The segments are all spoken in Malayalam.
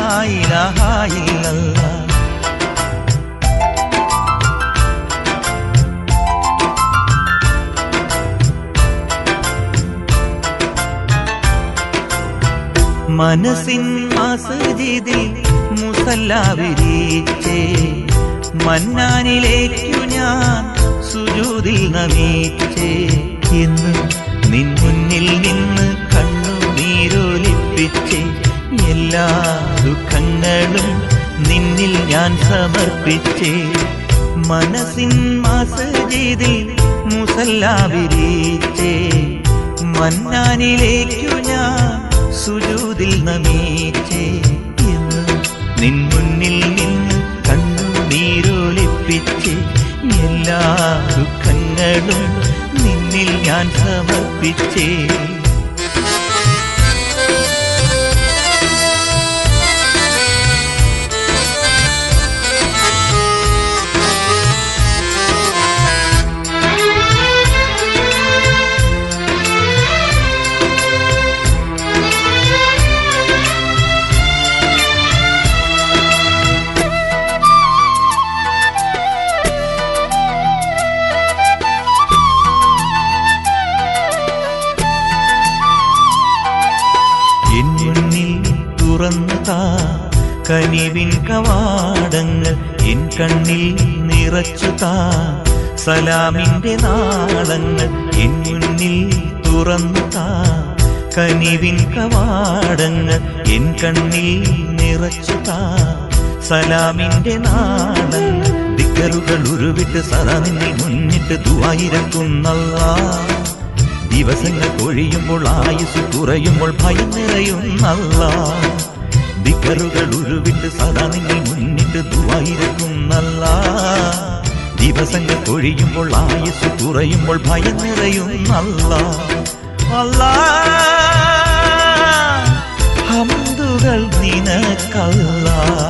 ലായിലായില്ല മനസ്സിൻ മസജിദിൽ മുസല്ല വിരിച്ചേ മന്നാനിലേക്കു ഞാൻ സുജൂതിൽ നമിച്ചേ ഇന്ന് നിൻ മുന്നിൽ നിന്ന് കണ്ണുനീരൊലിപ്പിച്ചേ എല്ലാ ദുഃഖങ്ങളും നിന്നിൽ ഞാൻ സമർപ്പിച്ചേ മനസ്സിൻ മസജിദിൽ മുസല്ല വിരിച്ചേ മന്നാനിലേക്കു ഞാൻ സുജൂതിൽ നമീച്ചേ എന്ന് നിൻ മുന്നിൽ നിന്ന് കണ്ണുനീരൊലിപ്പിച്ച് എല്ലാ ദുഃഖങ്ങളും നിന്നിൽ ഞാൻ സമർപ്പിച്ചേ എൻ മുന്നിൽ തുറന്നു താ കനിവിൻ കവാടങ്ങൾ എൻ കണ്ണിൽ നിറച്ചു താ സലാമിന്റെ നാളങ്ങൾ എൻ മുന്നിൽ തുറന്നു താ കനിവിൻ കവാടങ്ങൾ എൻ കണ്ണിൽ നിറച്ചു താ സലാമിന്റെ നാളങ്ങൾ ദിക്കറുകൾ ഉരുവിട്ട് സദാ നിന്നെ മുന്നിട്ട് ദുവായിരക്കുന്നല്ലാ ദിവസങ്ങൾ കൊഴിയുമ്പോൾ ആയുസ് കുറയുമ്പോൾ ഭയം നിറയുന്നല്ല ദിക്കറുകൾ ഉരുവിട്ട് സദാ നിന്നിൽ മുന്നിട്ട് ദുവായിരിക്കുന്നല്ല ദിവസങ്ങൾ കൊഴിയുമ്പോൾ ആയുസ് കുറയുമ്പോൾ ഭയം നിറയുന്നല്ല അല്ലാ ഹംദുകൾ നിനക്കല്ല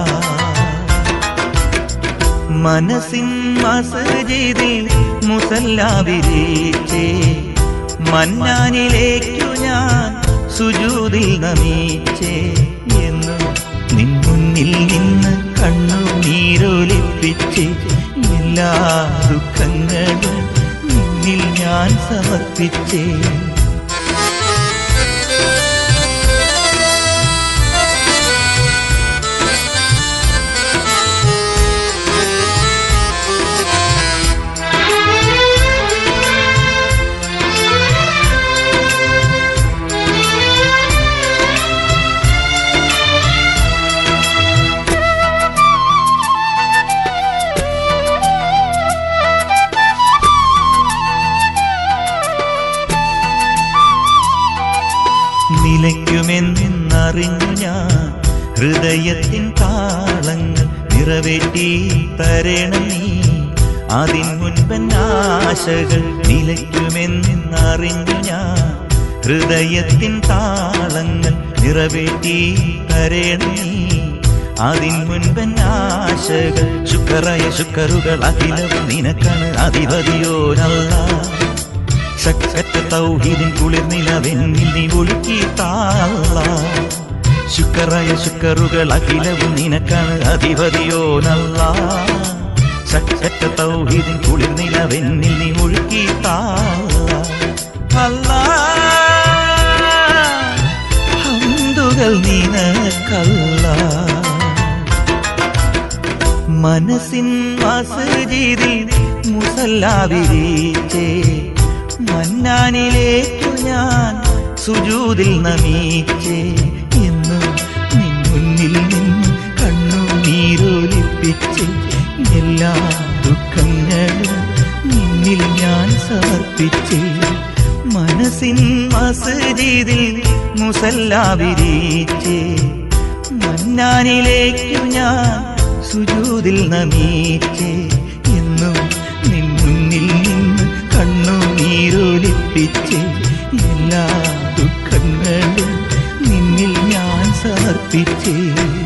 മനസ്സിൻ മസജിദിൽ മുസല്ല വിരിച്ചേ മന്നാനിലേക്കു ഞാൻ സുജൂതിൽ നമിച്ചേ എന്ന് നിൻ മുന്നിൽ നിന്ന് കണ്ണുനീരൊലിപ്പിച്ച് എല്ലാ ദുഃഖങ്ങളും നിന്നിൽ ഞാൻ സമർപ്പിച്ചേ നിലയ്ക്കുമെന്നറിഞ്ഞു ഞാൻ ഹൃദയത്തിൻ താളങ്ങൾ നിറവേറ്റി തരണം നീ അതിൻ മുൻപൻ ആശകൾ നിലയ്ക്കുമെന്നറിഞ്ഞു ഞാൻ ഹൃദയത്തിൻ താളങ്ങൾ നിറവേറ്റി തരണം നീ അതിൻ മുൻപൻ ആശകൾ ശുക്കറായ ശുക്കറുകൾ അഖിലവും നിനക്കാണ് അധിപതിയോ നല്ല ശക്കറ്റ തൗഹീദിൻ കുളിർനിലവെന്നിൽ നീ ഒഴുക്കി താള ശുക്കറായ ശുക്കറുകൾ അഖിലവും നിനക്കാണ് അധിപതിയോ നല്ല ശക്കറ്റ തൗഹീദിൻ കുളിർനിലവെന്നിൽ നീ ഒഴുക്കി താള അല്ലാ ഹന്തുകൾ നിനക്കല്ല മനസ്സിൻ മസജിദിൽ മുസല്ല വിരിച്ചേ മന്നാനിലേക്കു ഞാൻ സുജൂതിൽ നമിച്ചേ എന്നും നിൻ മുന്നിൽ നിന്ന് കണ്ണുനീരൊലിപ്പിച്ച് എല്ലാ ദുഃഖങ്ങളും നിന്നിൽ ഞാൻ സമർപ്പിച്ചേ മനസ്സിൻ മസജിദിൽ മുസല്ല വിരിച്ചേ മന്നാനിലേക്കു ഞാൻ സുജൂതിൽ നമിച്ചേ എന്നും നിൻ മുന്നിൽ നിന്ന് കണ്ണുനീരൊലിപ്പിച്ച് എല്ലാ ദുഃഖങ്ങളും നിന്നിൽ ഞാൻ സമർപ്പിച്ചേ